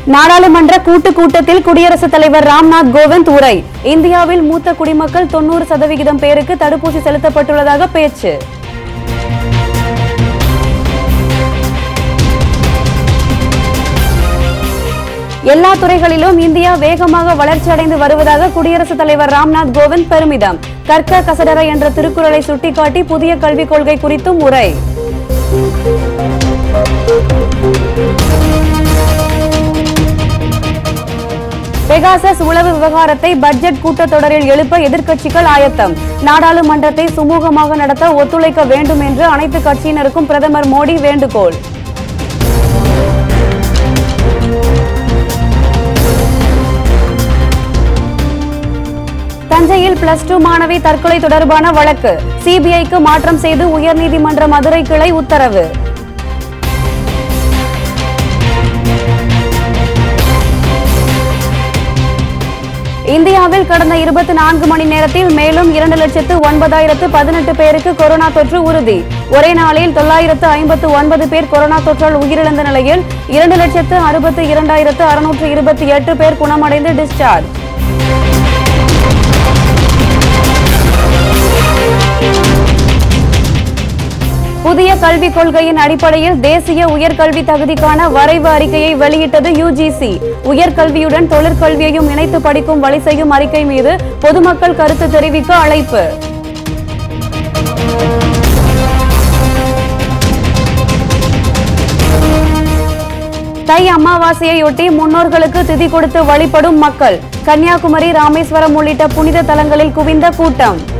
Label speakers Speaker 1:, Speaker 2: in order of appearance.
Speaker 1: நாடாளுமன்ற கூட்டு கூட்டத்தில் குடியரசுத் தலைவர் ராம்நாத் கோவிந்த் உரை இந்தியாவில் மூத்த குடிமக்கள் தொண்ணூறு சதவிகிதம் பேருக்கு தடுப்பூசி செலுத்தப்பட்டுள்ளதாக பேச்சு எல்லா துறைகளிலும் இந்தியா வேகமாக வளர்ச்சியடைந்து வருவதாக குடியரசுத் தலைவர் ராம்நாத் கோவிந்த் பெருமிதம் கற்க கசடர என்ற திருக்குறளை சுட்டிக்காட்டி புதிய கல்விக் கொள்கை குறித்தும் உரை பெகாசஸ் உளவு விவகாரத்தை பட்ஜெட் கூட்டத்தொடரில் எழுப்ப எதிர்க்கட்சிகள் ஆயத்தம் நாடாளுமன்றத்தை சுமூகமாக நடத்த ஒத்துழைக்க வேண்டும் என்று அனைத்து கட்சியினருக்கும் பிரதமர் மோடி வேண்டுகோள் தஞ்சையில் பிளஸ் டூ மாணவி தற்கொலை தொடர்பான வழக்கு சிபிஐக்கு மாற்றம் செய்து உயர்நீதிமன்ற மதுரை கிளை உத்தரவு இந்தியாவில் கடந்த இருபத்தி நான்கு மணி நேரத்தில் மேலும் இரண்டு லட்சத்து ஒன்பதாயிரத்து பதினெட்டு பேருக்கு கொரோனா தொற்று உறுதி ஒரே நாளில் தொள்ளாயிரத்து ஐம்பத்து ஒன்பது பேர் கொரோனா தொற்றால் உயிரிழந்த நிலையில் இரண்டு லட்சத்து அறுபத்து இரண்டாயிரத்து அறுநூற்று இருபத்தி எட்டு பேர் குணமடைந்து டிஸ்சார்ஜ் புதிய கல்விக் கொள்கையின் அடிப்படையில் தேசிய உயர்கல்வி தகுதிக்கான வரைவு அறிக்கையை வெளியிட்டது யுஜிசி உயர்கல்வியுடன் தொழிற்கல்வியையும் இணைத்து படிக்கும் வழி செய்யும் அறிக்கை மீது பொதுமக்கள் கருத்து தெரிவிக்க அழைப்பு தை அமாவாசையொட்டி முன்னோர்களுக்கு திதி கொடுத்து வழிபடும் மக்கள் கன்னியாகுமரி ராமேஸ்வரம் உள்ளிட்ட புனித தலங்களில் குவிந்த கூட்டம்